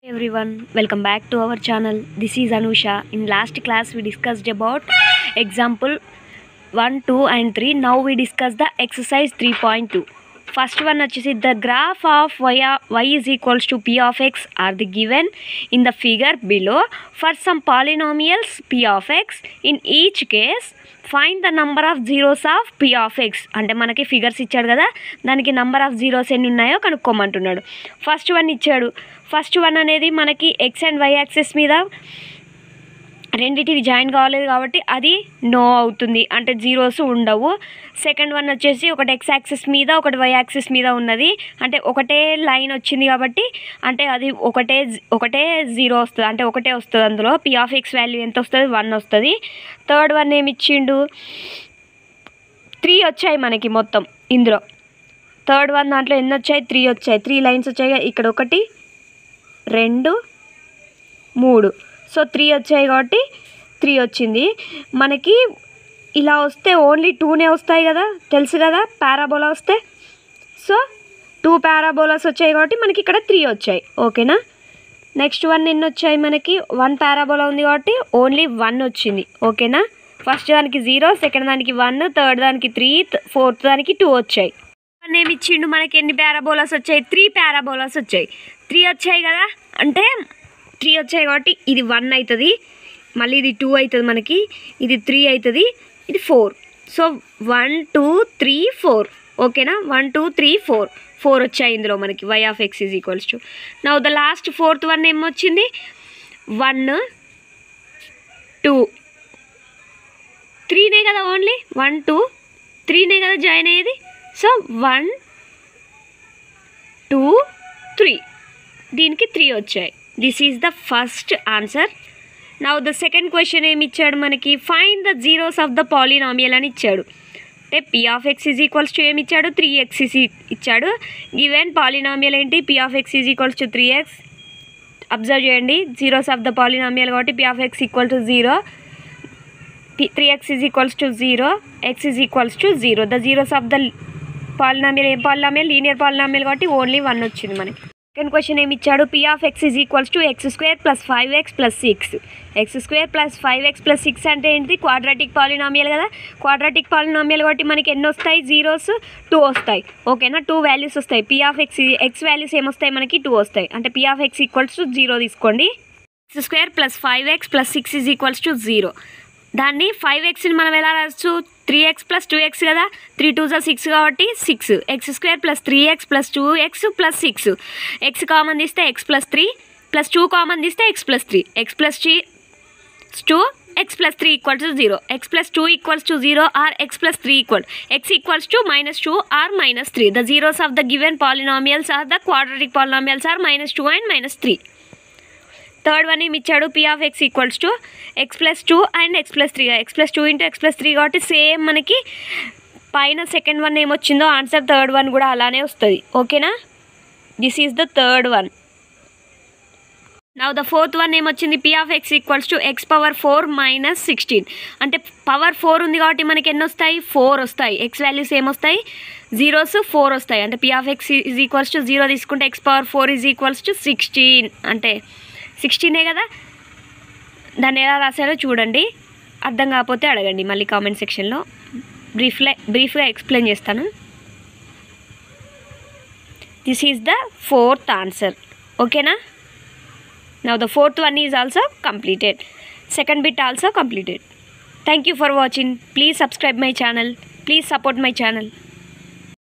everyone welcome back to our channel this is anusha in last class we discussed about example 1 2 and 3 now we discuss the exercise 3.2 first one వచ్చేసి the graph of y, y is equals to p of x are the given in the figure below for some polynomials p of x in each case find the number of zeros of P of X అంటే మనకి figures ఇచ్చాడు కదా దానికి number of zeros ఎన్ని ఉన్నాయో కనుక్కోమంటున్నాడు first one ఇచ్చాడు first one అనేది మనకి ఎక్స్ అండ్ వై యాక్సెస్ మీద రెండింటికి జాయిన్ కావలేదు కాబట్టి అది నో అవుతుంది అంటే జీరోస్ ఉండవు సెకండ్ వన్ వచ్చేసి ఒకటి ఎక్స్ యాక్సిస్ మీద ఒకటి వై యాక్సిస్ మీద ఉన్నది అంటే ఒకటే లైన్ వచ్చింది కాబట్టి అంటే అది ఒకటే ఒకటే జీరో వస్తుంది అంటే ఒకటే వస్తుంది అందులో పి ఆఫ్ ఎక్స్ వాల్యూ ఎంత వస్తుంది వన్ వస్తుంది థర్డ్ వన్ ఏమి ఇచ్చిండు త్రీ వచ్చాయి మనకి మొత్తం ఇందులో థర్డ్ వన్ దాంట్లో ఎన్ని వచ్చాయి త్రీ వచ్చాయి త్రీ లైన్స్ వచ్చాయి ఇక్కడ ఒకటి రెండు మూడు సో త్రీ వచ్చాయి కాబట్టి త్రీ వచ్చింది మనకి ఇలా వస్తే ఓన్లీ టూనే వస్తాయి కదా తెలుసు కదా పారాబోలా వస్తే సో టూ పారాబోలాస్ వచ్చాయి కాబట్టి మనకి ఇక్కడ త్రీ వచ్చాయి ఓకేనా నెక్స్ట్ వన్ ఎన్ని వచ్చాయి మనకి వన్ పారాబోలా ఉంది కాబట్టి ఓన్లీ వన్ వచ్చింది ఓకేనా ఫస్ట్ దానికి జీరో సెకండ్ దానికి వన్ థర్డ్ దానికి త్రీ ఫోర్త్ దానికి టూ వచ్చాయి వన్ ఏమి ఇచ్చిండు మనకి ఎన్ని పారాబోలాస్ వచ్చాయి త్రీ పారాబోలాస్ వచ్చాయి త్రీ వచ్చాయి కదా అంటే త్రీ వచ్చాయి కాబట్టి ఇది వన్ అవుతుంది మళ్ళీ ఇది టూ అవుతుంది మనకి ఇది త్రీ అవుతుంది ఇది four so one two three four ఓకేనా one two three four four వచ్చాయి ఇందులో మనకి Y of X is equals to now the last fourth one ఏమొచ్చింది వన్ టూ త్రీనే కదా ఓన్లీ వన్ టూ త్రీనే కదా జాయిన్ అయ్యేది సో వన్ టూ త్రీ దీనికి త్రీ వచ్చాయి this is the first answer now the second question ఏమి ఇచ్చాడు మనకి find the zeros of the polynomial అని ఇచ్చాడు అంటే P of X is equals to ఏమి ఇచ్చాడు త్రీ ఎక్స్ ఇచ్చాడు గివెన్ పాలినామియల్ ఏంటి P of X is equals to three X observe చేయండి జీరోస్ ఆఫ్ ద పాలినామియల్ కాబట్టి P of X equal to zero three X is equals to zero X is equals to zero the zeros of the polynomial a polynomial linear polynomial కాబట్టి only one వచ్చింది మనకి second question ఏమి ఇచ్చాడు P of X is equals to X square plus five X plus six X square plus five X plus six అంటే ఏంటి quadratic polynomial కదా quadratic polynomial కాబట్టి మనకి ఎన్ని వస్తాయి జీరోస్ టూ వస్తాయి ఓకేనా టూ వాల్యూస్ వస్తాయి P of X X values ఏమొస్తాయి మనకి టూ వస్తాయి అంటే P of X equals to zero తీసుకోండి X square plus five X plus six is equals to zero దాన్ని ఫైవ్ ఎక్స్ని మనం ఎలా రావచ్చు three X plus two X కదా త్రీ టూ జా సిక్స్ కాబట్టి six X square plus three X plus two X plus six X common తీస్తే X plus three plus two common తీస్తే X plus three X plus three two X plus three equals to zero X plus two equals to zero or X plus three equal X equals to minus two or minus three the zeros of the given polynomials are the quadratic polynomials are minus two and minus three third one ఏమి ఇచ్చాడు P of X equals to X plus two and X plus three X plus two into X plus three కాబట్టి same మనకి పైన second one ఏమొచ్చిందో answer third one కూడా అలానే వస్తుంది ఓకేనా this is the third one now the fourth one ఏమొచ్చింది P of X equals to X power four minus sixteen అంటే పవర్ ఫోర్ ఉంది కాబట్టి మనకి ఎన్ని వస్తాయి ఫోర్ వస్తాయి ఎక్స్ వాల్యూస్ ఏమొస్తాయి జీరోస్ ఫోర్ వస్తాయి అంటే P of X is equals to zero తీసుకుంటే X power four is equals to sixteen అంటే సిక్స్టీనే కదా దాన్ని ఎలా రాశారో చూడండి అర్థం కాకపోతే అడగండి మళ్ళీ కామెంట్ సెక్షన్లో బ్రీఫ్లే బ్రీఫ్గా ఎక్స్ప్లెయిన్ చేస్తాను this is the fourth answer ఓకేనా now the fourth one is also completed second bit also completed thank you for watching please subscribe my channel please support my channel